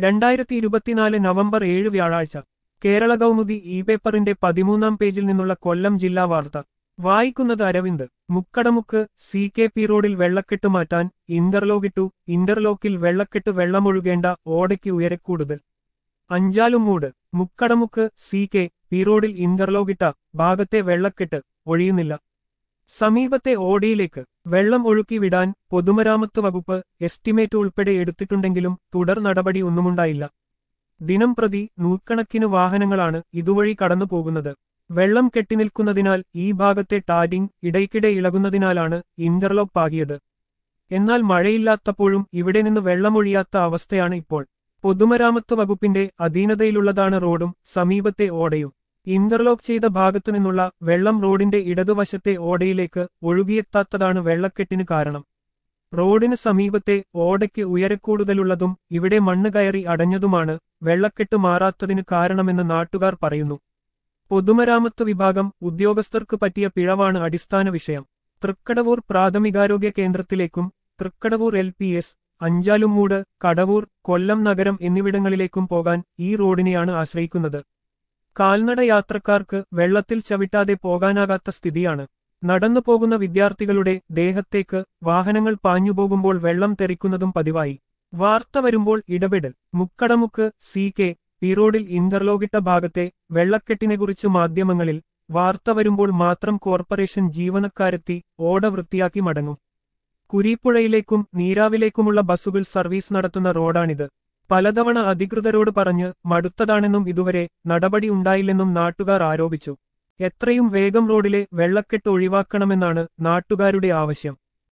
രണ്ടായിരത്തി ഇരുപത്തിനാല് നവംബർ ഏഴ് വ്യാഴാഴ്ച കേരള കൗമുദി ഇ പേപ്പറിന്റെ പതിമൂന്നാം പേജിൽ നിന്നുള്ള കൊല്ലം ജില്ലാ വാർത്ത വായിക്കുന്നത് Aravind Mukkadamukku C K P റോഡിൽ വെള്ളക്കെട്ട് മാറ്റാൻ ഇന്റർലോക്കിട്ടു ഇന്റർലോക്കിൽ വെള്ളക്കെട്ട് വെള്ളമൊഴുകേണ്ട ഓടയ്ക്ക് ഉയരക്കൂടുതൽ Anchalumoodu Mukkadamukku C K P റോഡിൽ ഇന്റർലോക്കിട്ട ഭാഗത്തെ വെള്ളക്കെട്ട് ഒഴിയുന്നില്ല സമീപത്തെ ഓടിയിലേക്ക് വെള്ളം ഒഴുക്കി വിടാൻ പൊതുമരാമത്ത് വകുപ്പ് എസ്റ്റിമേറ്റ് ഉൾപ്പെടെ എടുത്തിട്ടുണ്ടെങ്കിലും തുടർ നടപടി ഒന്നുമുണ്ടായില്ല ദിനം പ്രതി നൂറുകണക്കിന് വാഹനങ്ങളാണ് ഇതുവഴി കടന്നു പോകുന്നത് വെള്ളം കെട്ടിനിൽക്കുന്നതിനാൽ ഈ ഭാഗത്തെ ടാരിങ് ഇടയ്ക്കിടെ ഇളകുന്നതിനാലാണ് ഇന്റർലോക്ക് പാകിയത് എന്നാൽ മഴയില്ലാത്തപ്പോഴും ഇവിടെ നിന്ന് വെള്ളമൊഴിയാത്ത അവസ്ഥയാണ് ഇപ്പോൾ പൊതുമരാമത്ത് വകുപ്പിന്റെ അധീനതയിലുള്ളതാണ് റോഡും സമീപത്തെ ഓടയും ഇന്റർലോക്ക് ചെയ്ത ഭാഗത്തു നിന്നുള്ള വെള്ളം റോഡിന്റെ ഇടതുവശത്തെ ഓടയിലേക്ക് ഒഴുകിയെത്താത്തതാണ് വെള്ളക്കെട്ടിന് കാരണം റോഡിന് സമീപത്തെ ഓടയ്ക്ക് ഉയരക്കൂടുതലുള്ളതും ഇവിടെ മണ്ണ് കയറി അടഞ്ഞതുമാണ് വെള്ളക്കെട്ട് മാറാത്തതിന് കാരണമെന്ന് നാട്ടുകാർ പറയുന്നു പൊതുമരാമത്ത് വിഭാഗം ഉദ്യോഗസ്ഥർക്ക് പറ്റിയ പിഴവാണ് അടിസ്ഥാന വിഷയം തൃക്കടവൂർ പ്രാഥമികാരോഗ്യ കേന്ദ്രത്തിലേക്കും Thrikkadavoor L P S Anchalumoodu Kadavoor Kollam നഗരം എന്നിവിടങ്ങളിലേക്കും പോകാൻ ഈ റോഡിനെയാണ് ആശ്രയിക്കുന്നത് കാൽനട യാത്രക്കാർക്ക് വെള്ളത്തിൽ ചവിട്ടാതെ പോകാനാകാത്ത സ്ഥിതിയാണ് നടന്നു പോകുന്ന വിദ്യാർത്ഥികളുടെ ദേഹത്തേക്ക് വാഹനങ്ങൾ പാഞ്ഞുപോകുമ്പോൾ വെള്ളം തെറിക്കുന്നതും പതിവായി വാർത്ത വരുമ്പോൾ ഇടപെടൽ മുക്കടമുക്ക് സി കെ പി റോഡിൽ ഇന്റർലോകിട്ട ഭാഗത്തെ വെള്ളക്കെട്ടിനെക്കുറിച്ച് മാധ്യമങ്ങളിൽ വാർത്ത വരുമ്പോൾ മാത്രം കോർപ്പറേഷൻ ജീവനക്കാരെത്തി ഓട വൃത്തിയാക്കി മടങ്ങും കുരീപ്പുഴയിലേക്കും നീരാവിലേക്കുമുള്ള ബസ്സുകൾ സർവീസ് നടത്തുന്ന റോഡാണിത് പലതവണ അധികൃതരോട് പറഞ്ഞ് മടുത്തതാണെന്നും ഇതുവരെ നടപടി ഉണ്ടായില്ലെന്നും നാട്ടുകാർ ആരോപിച്ചു എത്രയും വേഗം റോഡിലെ വെള്ളക്കെട്ട് ഒഴിവാക്കണമെന്നാണ് നാട്ടുകാരുടെ ആവശ്യം